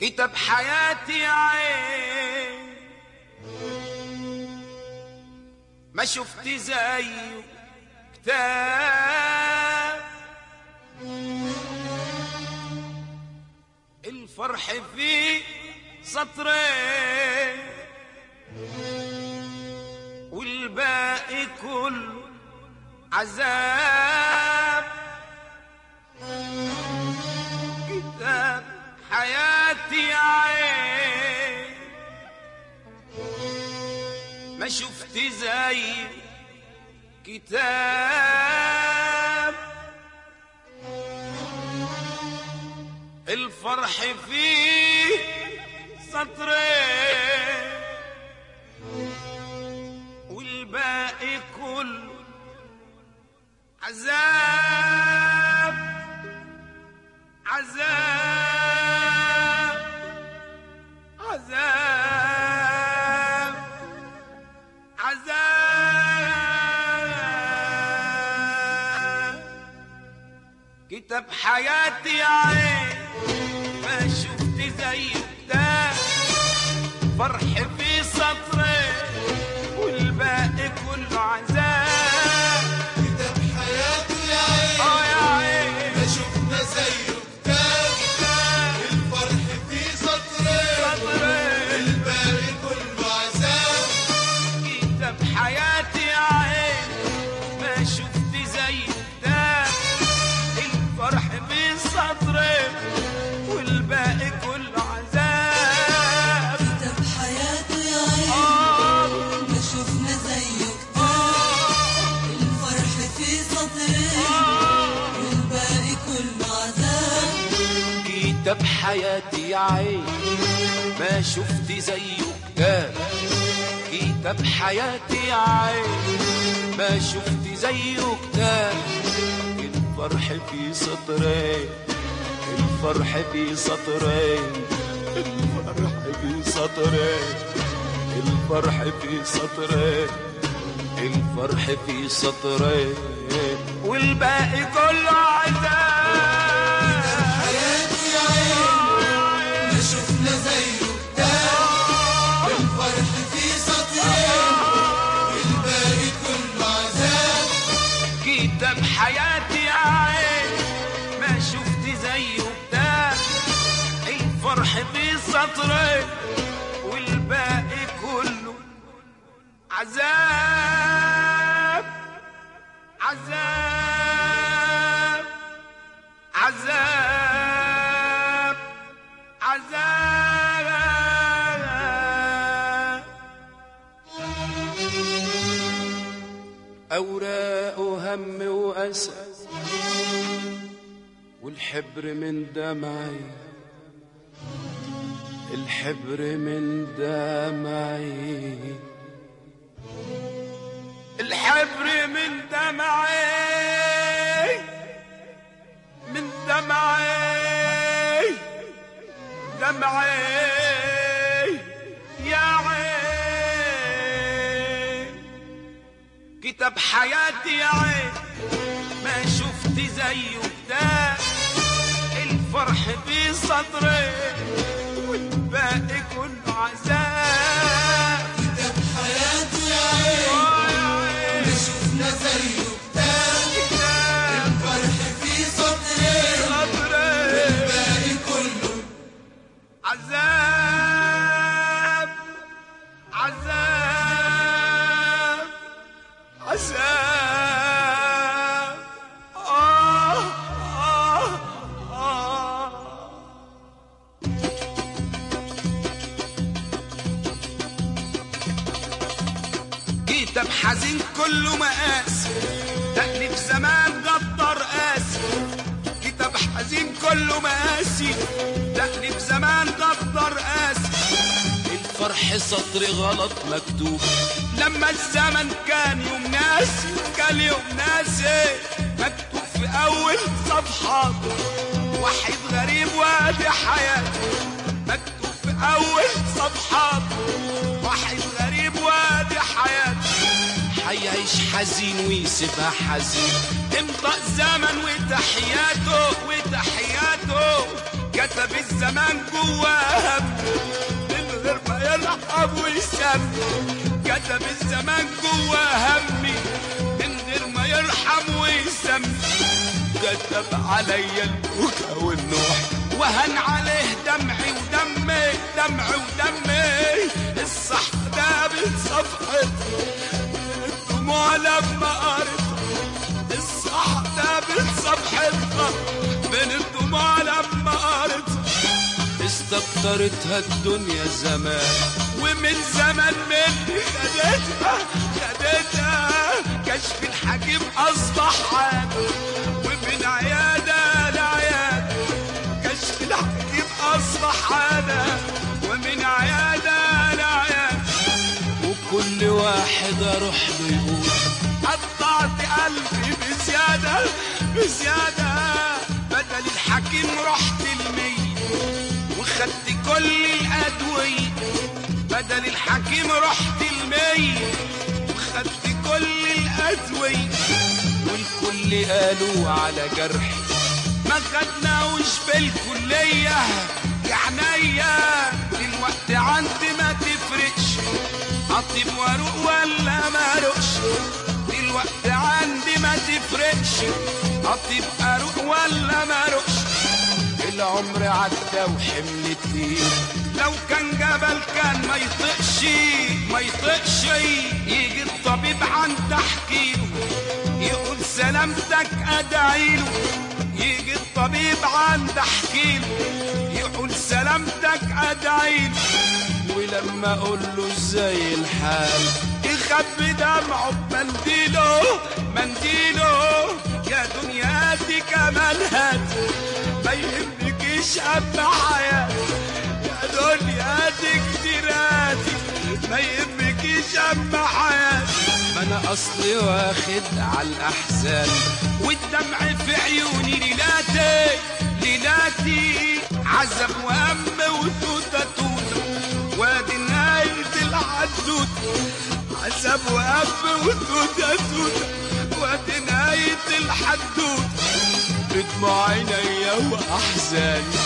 كتاب حياتي عين ما شفت زيه كتاب الفرح فيه سطرين والباقي كله عذاب كتاب حياتي عين ما شفت زي كتاب الفرح فيه سطرين والباقي كله عذاب عذاب عذاب عذاب كتاب حياتي يا عين ما شفت زي ده فرح في سطرين والباقي كله عذاب كتاب حياته يا عين اه يا عين ما شفنا زيه كتاب كتاب الفرح فيه سطرين سطرين الباقي كله عذاب كتاب حياتي يا عين ما شفت زي ده الفرح بين سطرين والباقي كله عذاب كتاب حياته يا عين آه ما شفنا زيه كتاب الفرح فيه سطرين والباقي كله عذاب كتاب حياتي يا عين ما شفت زيه كتاب كتاب حياتي يا عين ما شفت زيه كتاب الفرح في سطرين الفرح في سطرين الفرح في سطرين الفرح في سطرين الفرح في سطرين والباقي كله عذاب حياته يا عين ما شفنا زيه كتاب الفرح فيه سطرين الباقي كله عذاب كتاب حياتي يا عين ما شفت زيه كتاب الفرح في سطرين والباقي كله عذاب عذاب عذاب عذاب أوراق وهم وأسى والحبر من دمعي الحبر من دمعي الحبر من دمعي من دمعي دمعي يا عين كتاب حياتي يا عين ما شفت زيه كتاب الفرح في صدري والباقي كله عذاب كتاب حياته يا عين آه يا عين ما شفنا زيه كتاب كتاب الفرح فيه سطرين صدري الباقي كله عذاب عذاب عذاب آه آه آه كتاب حزين كله مقاس تأليف زمان غدر قاسي كتاب حزين كله مقاسي تأليف زمان غدر قاسي الفرح سطر غلط مكتوب لما الزمن كان يوم ناسي كان يوم ناسي مكتوب في أول صفحاته وحيد غريب وادي حياته مكتوب في أول صفحاته واحد غريب وادي حياته حيعيش حزين ويسيبها حزين امضى الزمن وتحياته وتحياته كتب الزمان جواه هم من غير ما يرحم ويسم كتب الزمان جواه همي من غير ما يرحم ويسم كتب عليا البكا والنوح وهن عليه دمعي ودمي دمعي ودمي الصح ده بالصفحة الدموع لما قريت الصح ده بالصفحتها بين الدموع لما قريت استكترتها الدنيا زمان ومن زمان مني خدتها خدتها كشف الحكيم اصبح عادة ومن عيادة لعيادة كشف الحكيم اصبح عادة ومن عيادة لعيادة وكل واحد اروح له يقول قطعت قلبي بزيادة بزيادة بدل الحكيم رحت الميت وخدت كل الأدوية بدل الحكيم رحت الميت وخدت كل الأدوية والكل قالوا على جرحي ما خدناوش بالكلية يا عينيا دلوقتي عندي ما تفرقش اطيب واروق ولا ما اروقش دلوقتي عندي ما تفرقش اطيب اروق ولا ما اروقش العمر عدى وحمل تقيل لو كان جبل كان ما يطقش ما يطقش يجي الطبيب عند احكيله يقول سلامتك ادعيله يجي الطبيب عند احكيله يقول سلامتك ادعيله ولما اقول له ازاي الحال يخبي دمعه بمنديله منديله يا دنيا دي كمان هات ما يهمكيش اب حياتي يا دنيا دي كتيراتي ما يهمكيش اب حياتي ما انا اصلي واخد على الاحزان والدمع في عيوني ليلاتي ليلاتي عذب وهم وتوتة توتة وادي نهاية الحدوتة عذب وهم وتوتة توتة وادي نهاية الحدوتة بدموع عينيا واحزاني